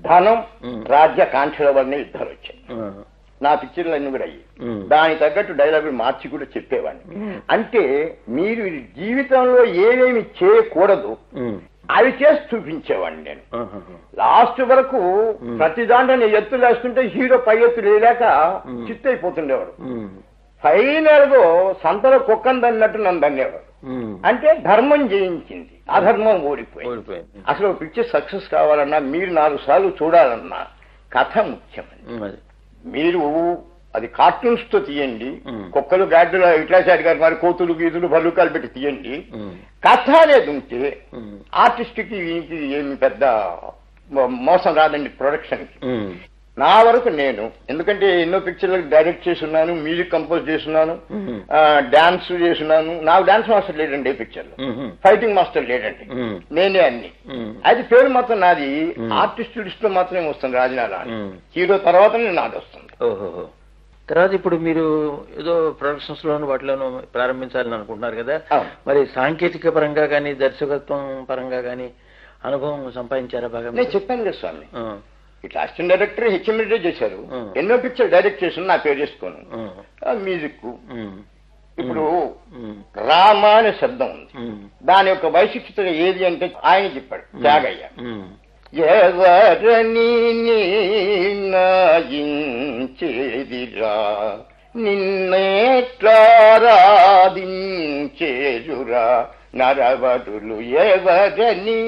ధనం మ్మ్. రాజ్య కాంక్షల వల్లనే యుద్ధాలు వచ్చాయి ఆ, నా పిక్చర్లు అన్ని కూడా అయ్యి మ్మ్. దానికి తగ్గట్టు డైలాగులు మార్చి కూడా చెప్పేవాడిని మ్మ్. అంటే మీరు జీవితంలో ఏమేమి చేయకూడదు ఉమ్, అవి చేసి చూపించేవాడిని నేను ఆహాహా. లాస్ట్ వరకు మ్మ్. ప్రతి దాంట్లో నేను ఎత్తులు వేస్తుంటే హీరో పై ఎత్తు లేలేక మ్మ్. చిత్తైపోతుండేవాడు ఉమ్, ఫైనల్ గా సంతలో కుక్కను దన్నట్టు నన్ను దన్నేవాడు ఉమ్. అంటే ధర్మం జయించింది అధర్మం ఓడిపోయింది ఓడిపోయింది అసలు పిక్చర్ సక్సెస్ కావాలన్నా మీరు నాలుగు సార్లు చూడాలన్నా కథ ముఖ్యమండి ఉమ్, అది మీరు అది కార్టూన్స్ తో తీయండి మ్మ్. కుక్కలు గాడ్డులు ఇట్లాచారి గారు మరి కోతులు గీతులు భల్లుకాలు పెట్టి తీయండి ఉమ్, కథ అనేది ఉంటే ఉమ్, ఆర్టిస్ట్ కి వీనికి ఏమి పెద్ద మో- మోసం రాదండి ప్రొడక్షన్ కి ఉమ్, నా వరకు నేను ఎందుకంటే ఎన్నో పిక్చర్లకు డైరెక్ట్ చేస్తున్నాను మ్యూజిక్ కంపోజ్ చేస్తున్నాను ఉమ్, డాన్స్ చేస్తున్నాను నాకు డాన్స్ మాస్టర్ లేడండి ఏ పిక్చర్ లో ఉమ్, ఫైటింగ్ మాస్టర్ లేడండి ఉమ్, నేనే అన్ని ఉమ్, అది పేరు మాత్రం నాది మ్మ్. ఆర్టిస్ట్ లిస్ట్ లో మాత్రమే వస్తుంది రాజనాల ఉమ్. హీరో తర్వాతనే నాది వస్తుంది ఓహోహో తర్వాత ఇప్పుడు మీరు ఏదో ప్రొడక్షన్స్ లోను వాటిలోనూ ప్రారంభించాలని అనుకుంటున్నారు కదా అవును. మరి సాంకేతిక పరంగా కానీ దర్శకత్వం పరంగా కానీ అనుభవం సంపాదించారా బాగా నేను మీరు? చెప్పాను కదా స్వామి ఆ, ఇట్లా అసిస్టెంట్ డైరెక్టర్ హెచ్ఎం రెడ్డి చేశారు మ్మ్. ఎన్నో పిక్చర్ డైరెక్ట్ చేసిన నా పేరు చేసుకోను ఆ, మ్యూజిక్ ఉమ్, ఇప్పుడు ఉమ్, రామ అనే శబ్దం ఉంది ఉమ్, దాని యొక్క వైశిష్టత ఏది అంటే ఆయన చెప్పాడు త్యాగయ్య ఉమ్, ఎవరని నాయించేదిరా నిన్నేట్లారాధించేరురా నరవరులు ఎవరని